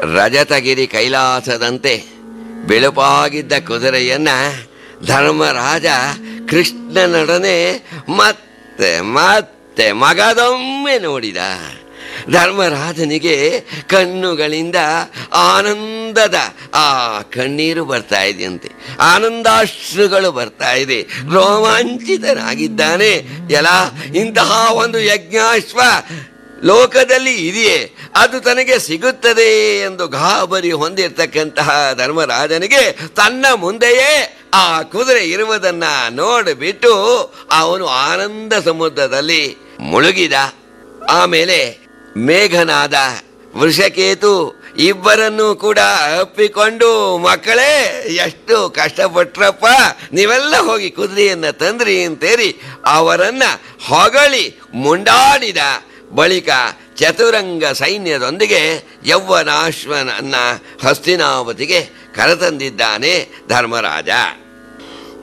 ರಜತಗಿರಿ ಕೈಲಾಸದಂತೆ ಬಿಳುಪಾಗಿದ್ದ ಕುದುರೆಯನ್ನ ಧರ್ಮರಾಜ ಕೃಷ್ಣನೊಡನೆ ಮತ್ತೆ ಮತ್ತೆ ಮಗದೊಮ್ಮೆ ನೋಡಿದ ಧರ್ಮರಾಜನಿಗೆ ಕಣ್ಣುಗಳಿಂದ ಆನಂದದ ಆ ಕಣ್ಣೀರು ಬರ್ತಾ ಇದೆಯಂತೆ ಆನಂದಾಶ್ರುಗಳು ಬರ್ತಾ ಇದೆ ರೋಮಾಂಚಿತನಾಗಿದ್ದಾನೆ ಎಲ್ಲ ಇಂತಹ ಒಂದು ಯಜ್ಞಾಶ್ವ ಲೋಕದಲ್ಲಿ ಇದೆಯೇ ಅದು ತನಗೆ ಸಿಗುತ್ತದೆ ಎಂದು ಗಾಬರಿ ಹೊಂದಿರತಕ್ಕಂತಹ ಧರ್ಮರಾಜನಿಗೆ ತನ್ನ ಮುಂದೆಯೇ ಆ ಕುದುರೆ ಇರುವುದನ್ನ ನೋಡಿಬಿಟ್ಟು ಅವನು ಆನಂದ ಸಮುದ್ರದಲ್ಲಿ ಮುಳುಗಿದ ಆಮೇಲೆ ಮೇಘನಾದ ವೃಷಕೇತು ಇಬ್ಬರನ್ನೂ ಕೂಡ ಅಪ್ಪಿಕೊಂಡು ಮಕ್ಕಳೇ ಎಷ್ಟು ಕಷ್ಟಪಟ್ರಪ್ಪ ನೀವೆಲ್ಲ ಹೋಗಿ ಕುದುರೆಯನ್ನ ತಂದ್ರಿ ಅಂತೇರಿ ಅವರನ್ನ ಹೊಗಳಿ ಮುಂಡಾಡಿದ ಬಳಿಕ ಚತುರಂಗ ಸೈನ್ಯದೊಂದಿಗೆ ಯೌವನಾಶ್ವನನ್ನ ಹಸ್ತಿನಾವತಿಗೆ ಕರೆತಂದಿದ್ದಾನೆ ಧರ್ಮರಾಜ